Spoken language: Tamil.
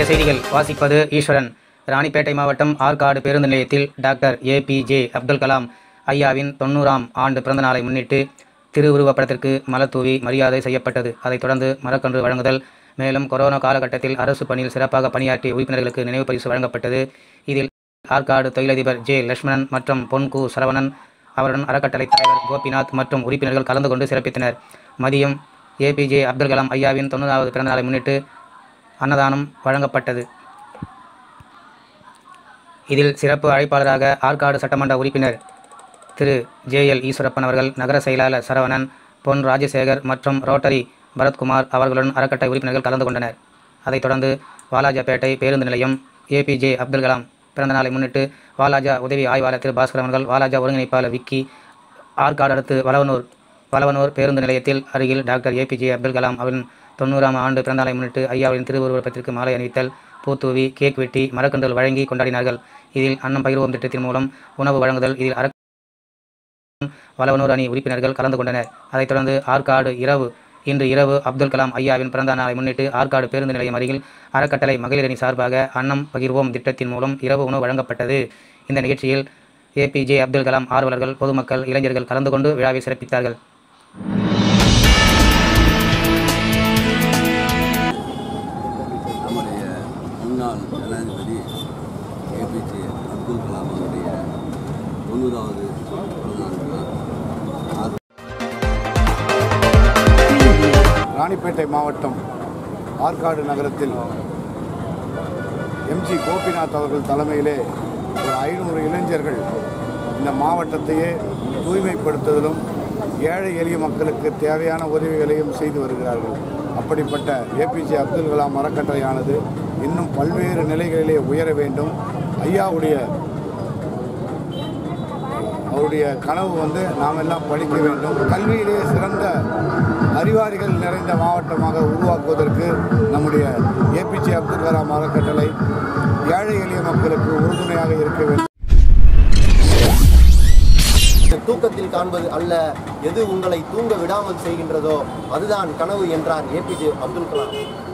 செய்திகள் வாசிப்பது ஈஸ்வரன் ராணிப்பேட்டை மாவட்டம் ஆற்காடு பேருந்து நிலையத்தில் டாக்டர் ஏபிஜே அப்துல் கலாம் ஐயாவின் தொண்ணூறாம் ஆண்டு பிறந்த நாளை முன்னிட்டு திருவுருவப் படத்திற்கு மலர் தூவி மரியாதை செய்யப்பட்டது அதைத் தொடர்ந்து மரக்கன்று வழங்குதல் மேலும் கொரோனா காலகட்டத்தில் அரசு பணியில் சிறப்பாக பணியாற்றிய உறுப்பினர்களுக்கு நினைவு பரிசு வழங்கப்பட்டது இதில் ஆற்காடு தொழிலதிபர் ஜே லட்சுமணன் மற்றும் பொன் கு சரவணன் அவருடன் அறக்கட்டளை தலைவர் கோபிநாத் மற்றும் உறுப்பினர்கள் கலந்து கொண்டு சிறப்பித்தனர் மதியம் ஏபிஜே அப்துல் கலாம் ஐயாவின் தொண்ணூறாவது பிறந்த நாளை முன்னிட்டு அன்னதானம் வழங்கப்பட்டது இதில் சிறப்பு அழைப்பாளராக ஆற்காடு சட்டமன்ற உறுப்பினர் திரு ஜே எல் ஈஸ்வரப்பன் அவர்கள் நகர செயலாளர் சரவணன் பொன் ராஜசேகர் மற்றும் ரோட்டரி பரத்குமார் அவர்களுடன் அறக்கட்டளை உறுப்பினர்கள் கலந்து கொண்டனர் அதைத் தொடர்ந்து வாலாஜாபேட்டை பேருந்து நிலையம் ஏபிஜே அப்துல் கலாம் பிறந்த நாளை முன்னிட்டு வாலாஜா உதவி ஆய்வாளர் திரு பாஸ்கர் அவர்கள் வாலாஜா ஒருங்கிணைப்பாளர் விக்கி ஆற்காடு அடுத்து வளவனூர் வளவனூர் பேருந்து நிலையத்தில் அருகில் டாக்டர் ஏபிஜே அப்துல் கலாம் அவரின் தொண்ணூறாம் ஆண்டு பிறந்தநாளை முன்னிட்டு ஐயாவின் திருவுருவப்பத்திற்கு மாலை அணிவித்தல் பூத்தூவி கேக் வெட்டி மரக்கன்றுகள் வழங்கி கொண்டாடினார்கள் இதில் அன்னம் பகிர்வோம் திட்டத்தின் மூலம் உணவு வழங்குதல் இதில் அற வளவனூர் அணி உறுப்பினர்கள் கலந்து கொண்டனர் அதைத் தொடர்ந்து ஆற்காடு இரவு இன்று இரவு அப்துல் கலாம் ஐயாவின் பிறந்த நாளை முன்னிட்டு ஆற்காடு பேருந்து நிலையம் அருகில் அறக்கட்டளை மகளிர் அணி சார்பாக அன்னம் பகிர்வோம் திட்டத்தின் மூலம் இரவு உணவு வழங்கப்பட்டது இந்த நிகழ்ச்சியில் ஏபிஜே அப்துல் கலாம் ஆர்வலர்கள் பொதுமக்கள் இளைஞர்கள் கலந்து கொண்டு விழாவை சிறப்பித்தார்கள் நம்முடைய முன்னாள் ஜனாதிபதி ஏபிஜே அப்துல் கலாம் அவருடைய தொண்ணூறாவது பிறந்தநாள் விழா ஆறு ராணிப்பேட்டை மாவட்டம் ஆற்காடு நகரத்தில் எம்ஜி கோபிநாத் அவர்கள் தலைமையிலே ஒரு ஐநூறு இளைஞர்கள் இந்த மாவட்டத்தையே தூய்மைப்படுத்துவதிலும் ஏழை எளிய மக்களுக்கு தேவையான உதவிகளையும் செய்து வருகிறார்கள் அப்படிப்பட்ட ஏபிஜே அப்துல் கலாம் அறக்கட்டளையானது இன்னும் பல்வேறு நிலைகளிலே உயர வேண்டும் ஐயாவுடைய அவருடைய கனவு வந்து நாம் எல்லாம் படிக்க வேண்டும் கல்வியிலே சிறந்த அறிவாளிகள் நிறைந்த மாவட்டமாக உருவாக்குவதற்கு நம்முடைய ஏபிஜே அப்துல் கலாம் அறக்கட்டளை ஏழை எளிய மக்களுக்கு உறுதுணையாக இருக்க வேண்டும் தூக்கத்தில் காண்பது அல்ல எது உங்களை தூங்க விடாமல் செய்கின்றதோ அதுதான் கனவு என்றார் ஏபிஜே அப்துல் கலாம்